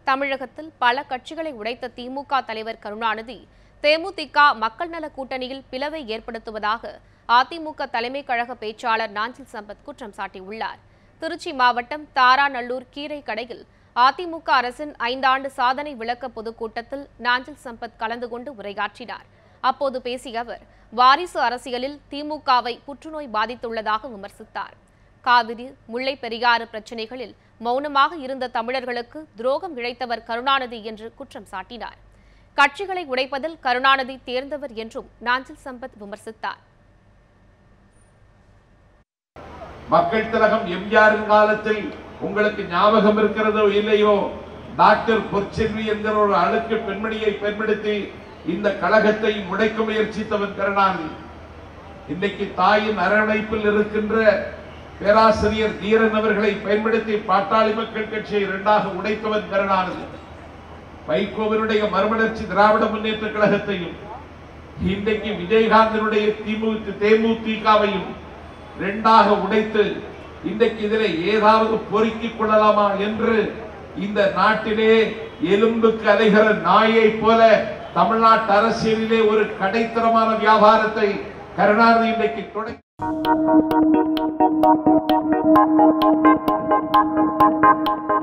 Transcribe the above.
தமிழகத்தில் பல கட்சிகளை உடைத்த திமுக தலைவர் கருணாநிதி தேமுதிக மக்கள் நல கூட்டணியில் பிளவை ஏற்படுத்துவதாக அதிமுக தலைமை கழக பேச்சாளர் நாஞ்சில் சம்பத் குற்றம் சாட்டியுள்ளார் திருச்சி மாவட்டம் தாராநல்லூர் கீரை கடையில் அதிமுக அரசின் ஐந்தாண்டு சாதனை விளக்க பொதுக்கூட்டத்தில் நாஞ்சில் சம்பத் கலந்து கொண்டு உரையாற்றினார் அப்போது பேசிய அவர் வாரிசு அரசியலில் திமுகவை புற்றுநோய் பாதித்துள்ளதாக விமர்சித்தார் காவிரி முல்லை பெரியாறு பிரச்சினைகளில் மௌனமாக இருந்த தமிழர்களுக்கு துரோகம் இழைத்தவர் கருணாநிதி என்று குற்றம் சாட்டினார் கட்சிகளை உடைப்பதில் கருணாநிதி தேர்ந்தவர் என்றும் நாஞ்சில் சம்பத் விமர்சித்தார் மக்கள் திலகம் எம்ஜிஆரின் காலத்தில் உங்களுக்கு ஞாபகம் இருக்கிறதோ இல்லையோ டாக்டர் பொற்செல்வி என்கிற ஒரு அழுக்கு பெண்மணியை பயன்படுத்தி இந்த கழகத்தை முடைக்க முயற்சித்தவன் கருணாநிதி இன்னைக்கு தாயின் அரவணைப்பில் இருக்கின்ற பேராசிரியர் தீரன் அவர்களை பயன்படுத்தி பாட்டாளி மக்கள் கட்சியை இரண்டாக உடைத்தவன் கருணாநிதி வைகோவினுடைய மறுமலர்ச்சி திராவிட முன்னேற்ற கழகத்தையும் இன்றைக்கு விஜயகாந்தனுடைய திமுக தேமுதிகவையும் இரண்டாக உடைத்து இன்றைக்கு இதிலே ஏதாவது பொறுக்கிக் கொள்ளலாமா என்று இந்த நாட்டிலே எலும்புக்கு அலைகிற நாயை போல தமிழ்நாட்டு அரசியலிலே ஒரு கடைத்தரமான வியாபாரத்தை கருணாநிதி இன்றைக்கு தொடங்கி